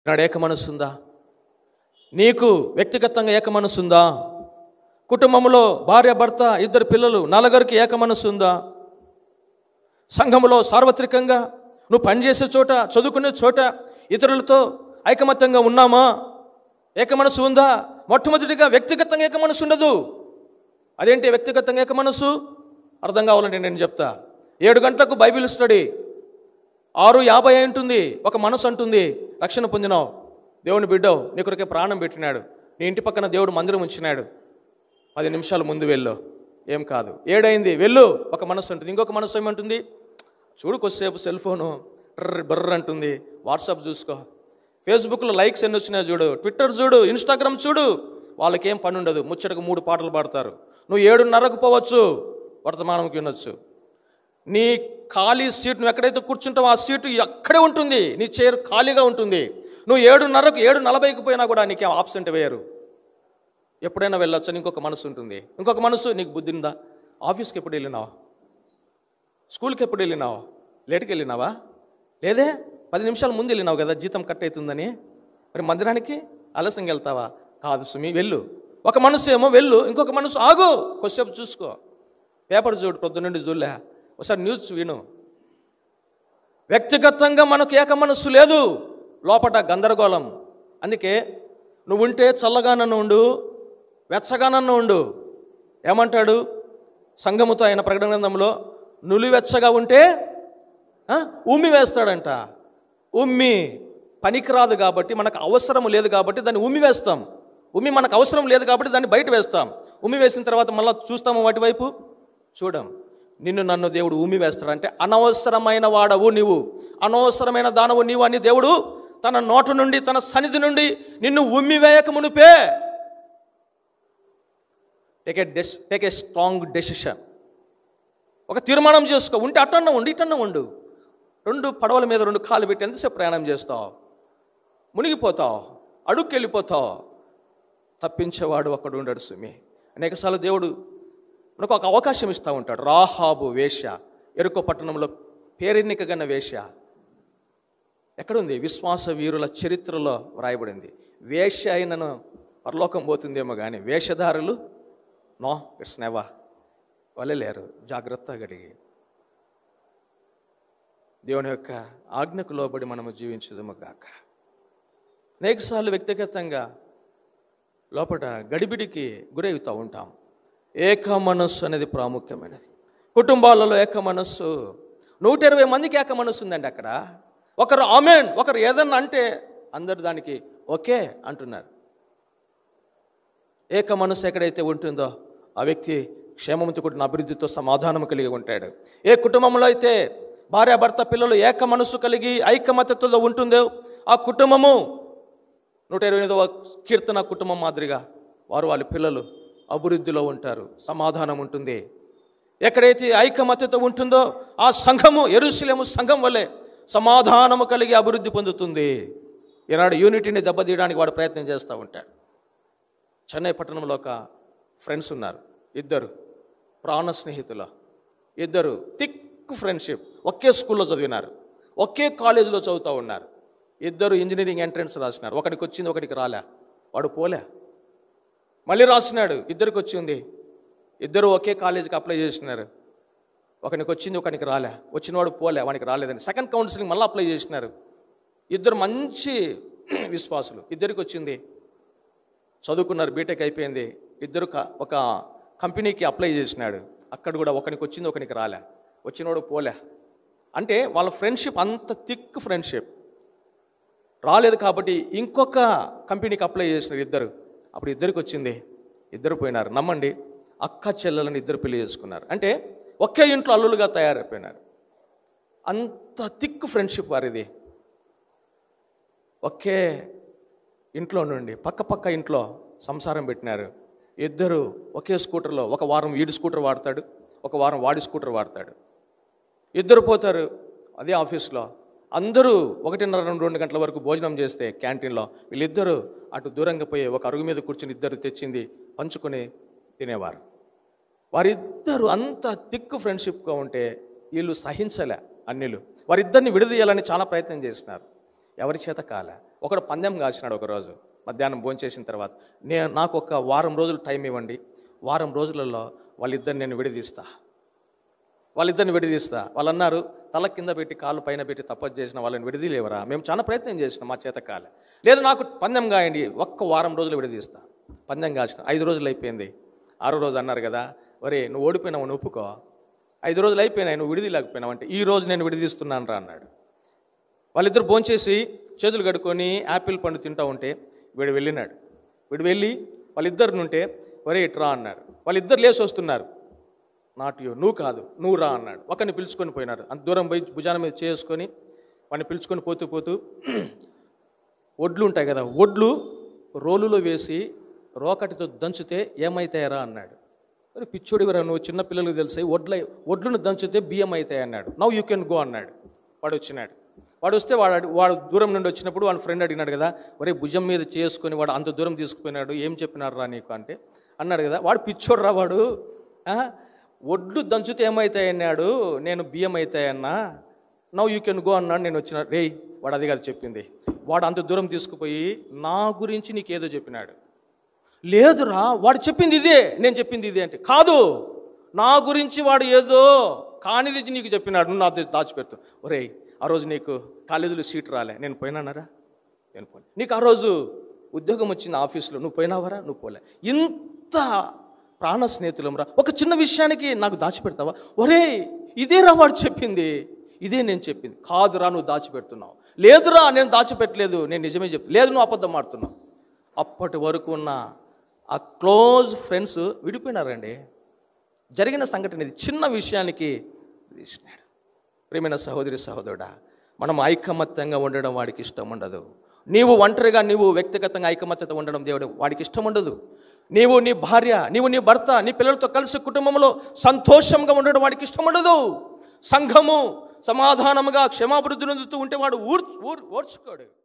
నాడు ఏక మనస్సుందా నీకు వ్యక్తిగతంగా ఏక మనస్సుందా కుటుంబంలో భార్య భర్త ఇద్దరు పిల్లలు నలుగురికి ఏక మనస్సుందా సంఘములో సార్వత్రికంగా నువ్వు పనిచేసే చోట చదువుకునే చోట ఇతరులతో ఐకమత్యంగా ఉన్నామా ఏక మనసు ఉందా మొట్టమొదటిగా వ్యక్తిగతంగా ఏక మనసు ఉండదు అదేంటి వ్యక్తిగతంగా ఏక మనసు అర్థం కావాలంటే నేను చెప్తా ఏడు గంటలకు బైబిల్ స్టడీ ఆరు యాభై అయి ఉంటుంది ఒక మనసు అంటుంది రక్షణ పొందినావు దేవుని బిడ్డవు నీ కొరకే ప్రాణం పెట్టినాడు నీ ఇంటి పక్కన దేవుడు మందిరం ఉంచినాడు పది నిమిషాలు ముందు వెళ్ళు ఏం కాదు ఏడైంది వెళ్ళు ఒక మనసు ఉంటుంది ఇంకొక మనసు ఏమంటుంది చూడు కొద్దిసేపు సెల్ ఫోను ట్రర్ బర్ర అంటుంది వాట్సాప్ చూసుకో ఫేస్బుక్లో లైక్స్ ఎన్ని వచ్చినాయో చూడు ట్విట్టర్ చూడు ఇన్స్టాగ్రామ్ చూడు వాళ్ళకేం పని ఉండదు ముచ్చటకు మూడు పాటలు పాడతారు నువ్వు ఏడున్నరకు పోవచ్చు వర్తమానంకి వినొచ్చు నీ ఖాళీ సీట్ నువ్వు ఎక్కడైతే కూర్చుంటావో ఆ సీటు అక్కడే ఉంటుంది నీ చైర్ ఖాళీగా ఉంటుంది నువ్వు ఏడున్నరకు ఏడు నలభైకి పోయినా కూడా నీకు ఆబ్సెంట్ వేయరు ఎప్పుడైనా వెళ్ళొచ్చని ఇంకొక మనసు ఉంటుంది ఇంకొక మనసు నీకు బుద్ధి ఉందా ఆఫీస్కి ఎప్పుడు వెళ్ళినావా స్కూల్కి ఎప్పుడు వెళ్ళినావా లేట్కి వెళ్ళినావా లేదే పది నిమిషాల ముందు వెళ్ళినావు కదా జీతం కట్ అవుతుందని మరి మందిరానికి ఆలస్యంగా వెళ్తావా కాదు సుమి వెళ్ళు ఒక మనసు ఏమో వెళ్ళు ఇంకొక మనసు ఆగు కొద్దిసేపు చూసుకో పేపర్ చూడు పొద్దున్నండి చూడలే ఒకసారి న్యూస్ విను వ్యక్తిగతంగా మనకు ఏక మనస్సు లేదు లోపట గందరగోళం అందుకే నువ్వు ఉంటే చల్లగానన్న ఉండు వెచ్చగానన్న ఉండు ఏమంటాడు సంఘముతో ఆయన ప్రకటన గ్రంథంలో నులివెచ్చగా ఉంటే ఆ, ఉమ్మి వేస్తాడంట ఉమ్మి పనికిరాదు కాబట్టి మనకు అవసరం లేదు కాబట్టి దాన్ని ఉమ్మి వేస్తాం ఉమ్మి మనకు అవసరం లేదు కాబట్టి దాన్ని బయట వేస్తాం ఉమ్మి వేసిన తర్వాత మళ్ళీ చూస్తాము వాటి వైపు చూడం నిన్ను నన్ను దేవుడు ఉమ్మి వేస్తాడంటే అనవసరమైన వాడవు నీవు అనవసరమైన దానవు నీవు అని దేవుడు తన నోట నుండి తన సన్నిధి నుండి నిన్ను ఉమ్మి వేయక మునిపే టేక్ ఏ డెస్ టేక్ ఏ స్ట్రాంగ్ డెసిషన్ ఒక తీర్మానం చేసుకో ఉంటే అటన్న ఉండు ఇటన్న ఉండు రెండు పడవల మీద రెండు కాళ్ళు పెట్టి ఎంతసేపు ప్రయాణం చేస్తావు మునిగిపోతావు అడుక్కి వెళ్ళిపోతావు తప్పించేవాడు ఒక్కడు ఉండడు సుమి అనేకసార్లు దేవుడు మనకు ఒక అవకాశం ఇస్తూ ఉంటాడు రాహాబు వేశ్య ఎరుకో పట్టణంలో పేరెన్నికగన్న వేశ్య ఎక్కడుంది విశ్వాస వీరుల చరిత్రలో వ్రాయబడింది వేశ్య అయినను పరలోకం పోతుందేమో కానీ వేషధారులు నో ఇట్స్ నెవా వాళ్ళే లేరు జాగ్రత్తగా గడిగి దేవుని యొక్క ఆజ్ఞకు లోబడి మనము జీవించుదము గాక అనేకసార్లు వ్యక్తిగతంగా లోపల గడిబిడికి గురవుతూ ఉంటాం ఏక మనస్సు అనేది ప్రాముఖ్యమైనది కుటుంబాలలో ఏక మనస్సు నూట ఇరవై మందికి ఏక మనస్సు ఉందండి అక్కడ ఒకరు ఆమెన్ ఒకరు ఏదన్నా అంటే అందరు దానికి ఓకే అంటున్నారు ఏక మనసు ఎక్కడైతే ఉంటుందో ఆ వ్యక్తి క్షేమంతో కూడిన అభివృద్ధితో సమాధానం కలిగి ఉంటాడు ఏ కుటుంబంలో అయితే భార్య భర్త పిల్లలు ఏక మనసు కలిగి ఐకమత్యతలో ఉంటుందో ఆ కుటుంబము నూట ఇరవై ఎనిమిదవ కీర్తన కుటుంబం మాదిరిగా వారు వాళ్ళ పిల్లలు అభివృద్ధిలో ఉంటారు సమాధానం ఉంటుంది ఎక్కడైతే ఐకమత్యత ఉంటుందో ఆ సంఘము ఎరుశలేము సంఘం వల్లే సమాధానము కలిగి అభివృద్ధి పొందుతుంది ఈనాడు యూనిటీని దెబ్బతీయడానికి వాడు ప్రయత్నం చేస్తూ ఉంటాడు చెన్నై పట్టణంలో ఒక ఫ్రెండ్స్ ఉన్నారు ఇద్దరు ప్రాణ స్నేహితులు ఇద్దరు థిక్ ఫ్రెండ్షిప్ ఒకే స్కూల్లో చదివినారు ఒకే కాలేజీలో చదువుతూ ఉన్నారు ఇద్దరు ఇంజనీరింగ్ ఎంట్రన్స్ రాసినారు ఒకడికి వచ్చింది ఒకడికి రాలే వాడు పోలే మళ్ళీ రాసినాడు ఇద్దరికి వచ్చింది ఇద్దరు ఒకే కాలేజీకి అప్లై చేసినారు ఒకనికి వచ్చింది ఒకనికి రాలే వచ్చినవాడు పోలే వానికి రాలేదని సెకండ్ కౌన్సిలింగ్ మళ్ళీ అప్లై చేసినారు ఇద్దరు మంచి విశ్వాసులు ఇద్దరికి వచ్చింది చదువుకున్నారు బీటెక్ అయిపోయింది ఇద్దరు క- ఒక కంపెనీకి అప్లై చేసినాడు అక్కడ కూడా ఒకనికి వచ్చింది ఒకనికి రాలే వచ్చినోడు పోలే అంటే వాళ్ళ ఫ్రెండ్షిప్ అంత థిక్ ఫ్రెండ్షిప్ రాలేదు కాబట్టి ఇంకొక కంపెనీకి అప్లై చేసినారు ఇద్దరు అప్పుడు ఇద్దరికి వచ్చింది ఇద్దరు పోయినారు నమ్మండి అక్క చెల్లెలను ఇద్దరు పెళ్లి చేసుకున్నారు అంటే ఒకే ఇంట్లో అల్లులుగా తయారైపోయినారు అంత థిక్ ఫ్రెండ్షిప్ వారిది ఒకే ఇంట్లో నుండి పక్క పక్క ఇంట్లో సంసారం పెట్టినారు ఇద్దరు ఒకే స్కూటర్లో ఒక వారం వీడి స్కూటర్ వాడతాడు ఒక వారం వాడి స్కూటర్ వాడతాడు ఇద్దరు పోతారు అదే ఆఫీస్లో అందరూ ఒకటిన్నర రెండు రెండు గంటల వరకు భోజనం చేస్తే క్యాంటీన్లో వీళ్ళిద్దరూ అటు దూరంగా పోయి ఒక అరుగు మీద కూర్చుని ఇద్దరు తెచ్చింది పంచుకొని తినేవారు వారిద్దరూ అంత థిక్ ఫ్రెండ్షిప్గా ఉంటే వీళ్ళు సహించలే అన్నిలు వారిద్దరిని విడదీయాలని చాలా ప్రయత్నం చేసినారు ఎవరి చేత కాలే ఒకడు పందెం కాల్చినాడు ఒకరోజు మధ్యాహ్నం భోంచేసిన తర్వాత నేను నాకు ఒక వారం రోజులు టైం ఇవ్వండి వారం రోజులలో వాళ్ళిద్దరిని నేను విడదీస్తా వాళ్ళిద్దరిని విడదీస్తా వాళ్ళు అన్నారు తల కింద పెట్టి కాళ్ళు పైన పెట్టి తప్పదు చేసిన వాళ్ళని విడదీలేవరా మేము చాలా ప్రయత్నం చేసినాం మా చేత కాలే లేదు నాకు పందెం కాయండి ఒక్క వారం రోజులు విడదీస్తా పందెం కాల్చిన ఐదు రోజులు అయిపోయింది ఆరో రోజు అన్నారు కదా ఒరే నువ్వు ఓడిపోయినావు నువ్వు ఒప్పుకో ఐదు రోజులు అయిపోయినాయి నువ్వు విడిదిలేకపోయినావు అంటే ఈ రోజు నేను విడదీస్తున్నాను రా అన్నాడు వాళ్ళిద్దరు భోంచేసి చేతులు కడుక్కొని యాపిల్ పండు తింటూ ఉంటే వీడు వెళ్ళినాడు వీడు వెళ్ళి వాళ్ళిద్దరు ఉంటే ఒరే ఇట్రా అన్నారు వాళ్ళిద్దరు లేచి వస్తున్నారు నాట్ యూ నువ్వు కాదు నువ్వు రా అన్నాడు ఒకరిని పిలుచుకొని పోయినారు అంత దూరం పోయి భుజాన మీద చేసుకొని వాడిని పిలుచుకొని పోతూ పోతూ ఒడ్లు ఉంటాయి కదా ఒడ్లు రోలులో వేసి రోకటితో దంచితే ఏమైతాయరా అన్నాడు మరి పిచ్చోడివరా నువ్వు చిన్న పిల్లలకు తెలిసాయి ఒడ్ల ఒడ్లను దంచితే బియ్యం అవుతాయి అన్నాడు నవ్ యూ కెన్ గో అన్నాడు వాడు వచ్చినాడు వాడు వస్తే వాడు అడి- వాడు దూరం నుండి వచ్చినప్పుడు వాడి ఫ్రెండ్ అడిగినాడు కదా ఒరే భుజం మీద చేసుకొని వాడు అంత దూరం తీసుకుపోయినాడు ఏం చెప్పినారు రా నీకు అంటే అన్నాడు కదా వాడు పిచ్చోడు రా వాడు ఆ? ఒడ్లు దంచితే ఏమవుతాయి అన్నాడు నేను బియ్యం అవుతాయన్నా నవ్ యూ కెన్ గో అన్నాడు నేను వచ్చిన రేయ్ వాడు అది కాదు చెప్పింది వాడు అంత దూరం తీసుకుపోయి నా గురించి నీకేదో చెప్పినాడు లేదురా వాడు చెప్పింది ఇదే నేను చెప్పింది ఇదే అంటే కాదు నా గురించి వాడు ఏదో కానిది నీకు చెప్పినాడు నువ్వు నా దాచిపెడుతు ఒరేయ్ ఆ రోజు నీకు కాలేజీలో సీట్ రాలే నేను పోయినానరా నేను పోలే నీకు ఆ రోజు ఉద్యోగం వచ్చింది ఆఫీస్లో నువ్వు పోయినావరా నువ్వు పోలే ఇంత ప్రాణ స్నేహితులం రా ఒక చిన్న విషయానికి నాకు దాచిపెడతావా ఒరే ఇదేరా వాడు చెప్పింది ఇదే నేను చెప్పింది కాదురా నువ్వు దాచిపెడుతున్నావు లేదురా నేను దాచిపెట్టలేదు నేను నిజమే చెప్తా లేదు నువ్వు అబద్ధం ఆడుతున్నావు అప్పటి వరకు ఉన్న ఆ క్లోజ్ ఫ్రెండ్స్ విడిపోయినారండి జరిగిన సంఘటన ఇది చిన్న విషయానికి తీసినాడు ప్రేమైన సహోదరి సహోదరుడా మనం ఐకమత్యంగా ఉండడం వాడికి ఇష్టం ఉండదు నీవు ఒంటరిగా నీవు వ్యక్తిగతంగా ఐకమత్యత ఉండడం దేవుడు వాడికి ఇష్టం ఉండదు నీవు నీ భార్య నీవు నీ భర్త నీ పిల్లలతో కలిసి కుటుంబంలో సంతోషంగా ఉండడం వాడికి ఇష్టం ఉండదు సంఘము సమాధానముగా క్షమాభివృద్ధి నొందుతూ ఉంటే వాడు ఊర్ ఊర్ ఓర్చుకోడు